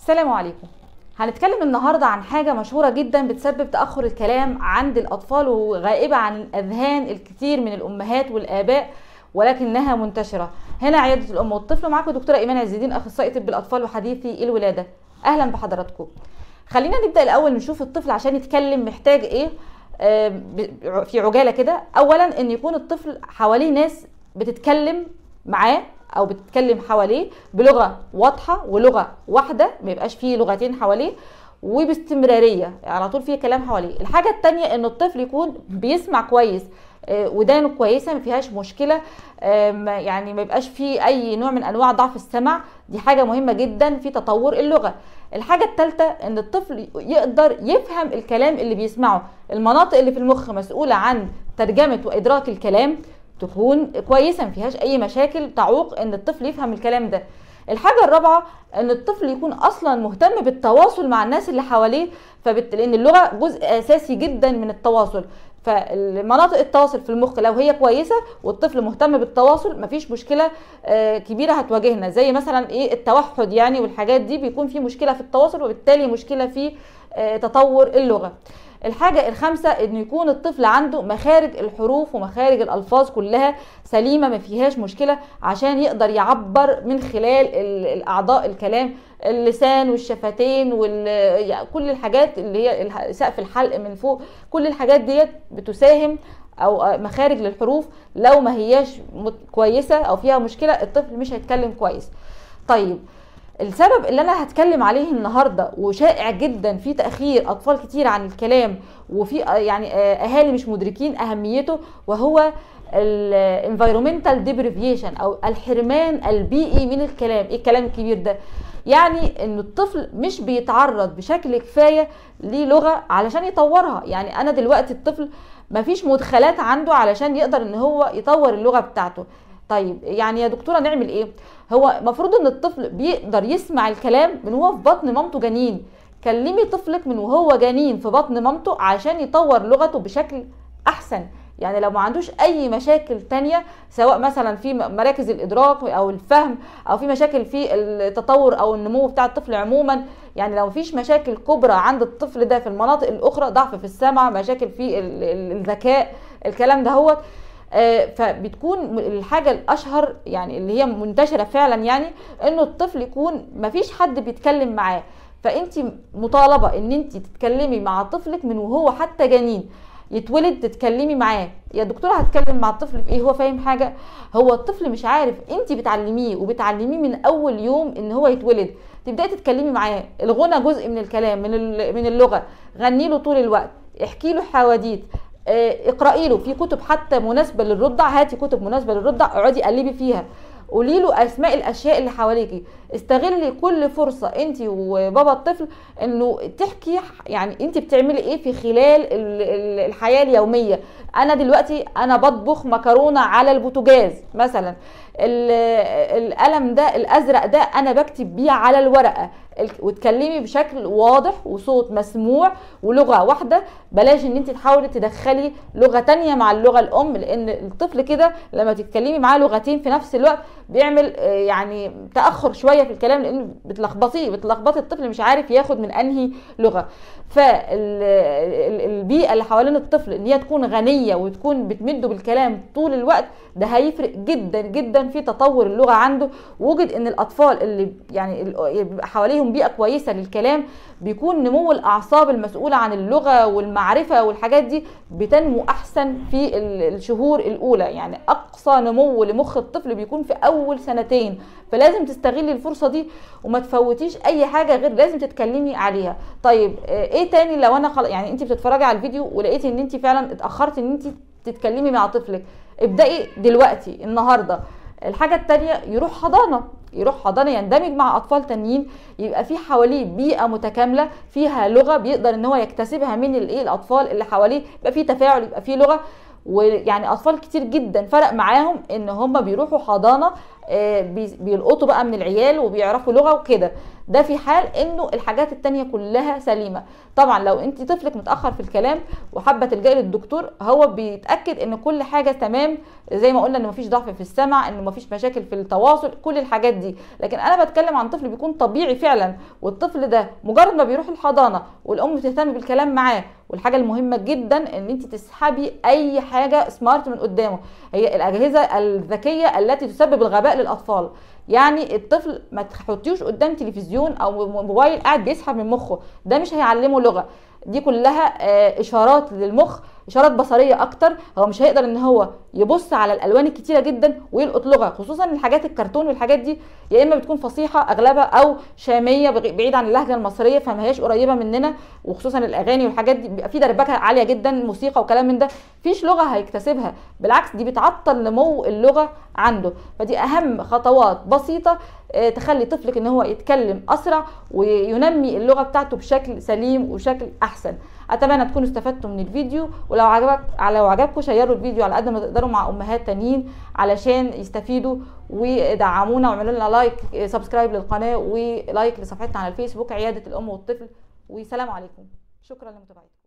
السلام عليكم هنتكلم النهاردة عن حاجة مشهورة جدا بتسبب تأخر الكلام عند الأطفال وغائبة عن الأذهان الكثير من الأمهات والآباء ولكنها منتشرة هنا عيادة الأم والطفل معاكم دكتورة إيمان عز الدين أخصائي طب الأطفال وحديثي الولادة أهلا بحضراتكم خلينا نبدأ الأول نشوف الطفل عشان يتكلم محتاج إيه آه، ب- في عجالة كده أولا إن يكون الطفل حواليه ناس بتتكلم معاه او بتتكلم حواليه بلغه واضحه ولغه واحده ما يبقاش فيه لغتين حواليه وباستمراريه على طول فيه كلام حواليه الحاجه التانية ان الطفل يكون بيسمع كويس آه، ودانه كويسه ما فيهاش مشكله آه، ما- يعني ما يبقاش فيه اي نوع من انواع ضعف السمع دي حاجه مهمه جدا في تطور اللغه الحاجه الثالثه ان الطفل يقدر يفهم الكلام اللي بيسمعه المناطق اللي في المخ مسؤوله عن ترجمه وادراك الكلام تكون كويسه ما فيهاش اي مشاكل تعوق ان الطفل يفهم الكلام ده الحاجه الرابعه ان الطفل يكون اصلا مهتم بالتواصل مع الناس اللي حواليه فبت... لان اللغه جزء اساسي جدا من التواصل فمناطق التواصل في المخ لو هي كويسه والطفل مهتم بالتواصل مفيش مشكله آه، كبيره هتواجهنا زي مثلا ايه التوحد يعني والحاجات دي بيكون في مشكله في التواصل وبالتالي مشكله في آه، تطور اللغه الحاجة الخامسة ان يكون الطفل عنده مخارج الحروف ومخارج الالفاظ كلها سليمة ما فيهاش مشكلة عشان يقدر يعبر من خلال ال- الاعضاء الكلام اللسان والشفتين وكل الحاجات اللي هي الح- سقف الحلق من فوق كل الحاجات ديت بتساهم او مخارج للحروف لو ما هياش مت- كويسة او فيها مشكلة الطفل مش هيتكلم كويس طيب السبب اللي انا هتكلم عليه النهارده وشائع جدا في تاخير اطفال كتير عن الكلام وفي آه، يعني آه، اهالي مش مدركين اهميته وهو الانفيرومنتال ديبريفيشن او الحرمان البيئي من الكلام ايه الكلام الكبير ده يعني ان الطفل مش بيتعرض بشكل كفايه للغه علشان يطورها يعني انا دلوقتي الطفل مفيش مدخلات عنده علشان يقدر ان هو يطور اللغه بتاعته طيب يعني يا دكتوره نعمل ايه هو المفروض ان الطفل بيقدر يسمع الكلام من وهو في بطن مامته جنين كلمي طفلك من وهو جنين في بطن مامته عشان يطور لغته بشكل احسن يعني لو ما عندوش اي مشاكل تانية سواء مثلا في مراكز الادراك او الفهم او في مشاكل في التطور او النمو بتاع الطفل عموما يعني لو مفيش مشاكل كبرى عند الطفل ده في المناطق الاخرى ضعف في السمع مشاكل في ال- ال- الذكاء الكلام ده هو آه، فبتكون م- الحاجه الاشهر يعني اللي هي منتشره فعلا يعني انه الطفل يكون مفيش حد بيتكلم معاه فانت مطالبه ان انت تتكلمي مع طفلك من وهو حتى جنين يتولد تتكلمي معاه يا دكتوره هتكلم مع الطفل في ايه هو فاهم حاجه هو الطفل مش عارف انت بتعلميه وبتعلميه من اول يوم ان هو يتولد تبداي تتكلمي معاه الغنى جزء من الكلام من ال- من اللغه غني له طول الوقت احكي له حواديت آه، اقرأي له في كتب حتى مناسبة للرضع هاتي كتب مناسبة للرضع اقعدي قلبي فيها قولي له اسماء الاشياء اللي حواليكي استغلي كل فرصه انت وبابا الطفل انه تحكي يعني انت بتعملي ايه في خلال ال- ال- الحياه اليوميه انا دلوقتي انا بطبخ مكرونه على البوتاجاز مثلا ال- القلم ده الازرق ده انا بكتب بيه على الورقه ال- وتكلمي بشكل واضح وصوت مسموع ولغه واحده بلاش ان انت تحاولي تدخلي لغه تانية مع اللغه الام لان الطفل كده لما تتكلمي معاه لغتين في نفس الوقت بيعمل آه، يعني تاخر شويه في الكلام لان بتلخبطيه بتلخبطي الطفل مش عارف ياخد من انهي لغه فالبيئه اللي حوالين الطفل ان هي تكون غنيه وتكون بتمده بالكلام طول الوقت ده هيفرق جدا جدا في تطور اللغه عنده وجد ان الاطفال اللي يعني ال- بيبقى حواليهم بيئه كويسه للكلام بيكون نمو الاعصاب المسؤوله عن اللغه والمعرفه والحاجات دي بتنمو احسن في ال- الشهور الاولى يعني اقصى نمو لمخ الطفل بيكون في اول سنتين فلازم تستغلي الفرصه دي وما تفوتيش اي حاجه غير لازم تتكلمي عليها طيب آه، ايه تاني لو انا خل... يعني انت بتتفرجي على الفيديو ولقيتي ان انت فعلا اتاخرتي ان انت تتكلمي مع طفلك ابدأي دلوقتي النهارده الحاجة التانية يروح حضانة يروح حضانة يندمج مع أطفال تانيين يبقى في حواليه بيئة متكاملة فيها لغة بيقدر إن هو يكتسبها من الإيه الأطفال اللي حواليه يبقى في تفاعل يبقى في لغة ويعني اطفال كتير جدا فرق معاهم ان هم بيروحوا حضانه آه، بي- بيلقطوا بقى من العيال وبيعرفوا لغه وكده ده في حال انه الحاجات التانية كلها سليمه طبعا لو انت طفلك متاخر في الكلام وحابه تلجئي للدكتور هو بيتاكد ان كل حاجه تمام زي ما قلنا ان مفيش ضعف في السمع ان مفيش مشاكل في التواصل كل الحاجات دي لكن انا بتكلم عن طفل بيكون طبيعي فعلا والطفل ده مجرد ما بيروح الحضانه والام بتهتم بالكلام معاه والحاجه المهمه جدا ان انت تسحبي اي حاجه سمارت من قدامه هي الاجهزه الذكيه التي تسبب الغباء للاطفال يعني الطفل ما تحطيوش قدام تلفزيون او موبايل قاعد بيسحب من مخه ده مش هيعلمه لغه دي كلها آه، اشارات للمخ اشارات بصريه اكتر هو مش هيقدر ان هو يبص على الالوان الكتيره جدا ويلقط لغه خصوصا الحاجات الكرتون والحاجات دي يا اما بتكون فصيحه اغلبها او شاميه بغ- بعيد عن اللهجه المصريه فما هياش قريبه مننا وخصوصا الاغاني والحاجات دي بيبقى في دربكه عاليه جدا موسيقى وكلام من ده فيش لغه هيكتسبها بالعكس دي بتعطل نمو اللغه عنده فدي اهم خطوات بسيطه آه، تخلي طفلك ان هو يتكلم اسرع وينمي اللغه بتاعته بشكل سليم وشكل احسن اتمنى تكونوا استفدتوا من الفيديو ولو عجبك لو عجبكم شيروا الفيديو على قد ما تقدروا مع امهات تانيين علشان يستفيدوا ودعمونا واعملوا لنا لايك سبسكرايب للقناه ولايك لصفحتنا على الفيسبوك عياده الام والطفل والسلام عليكم شكرا لمتابعتكم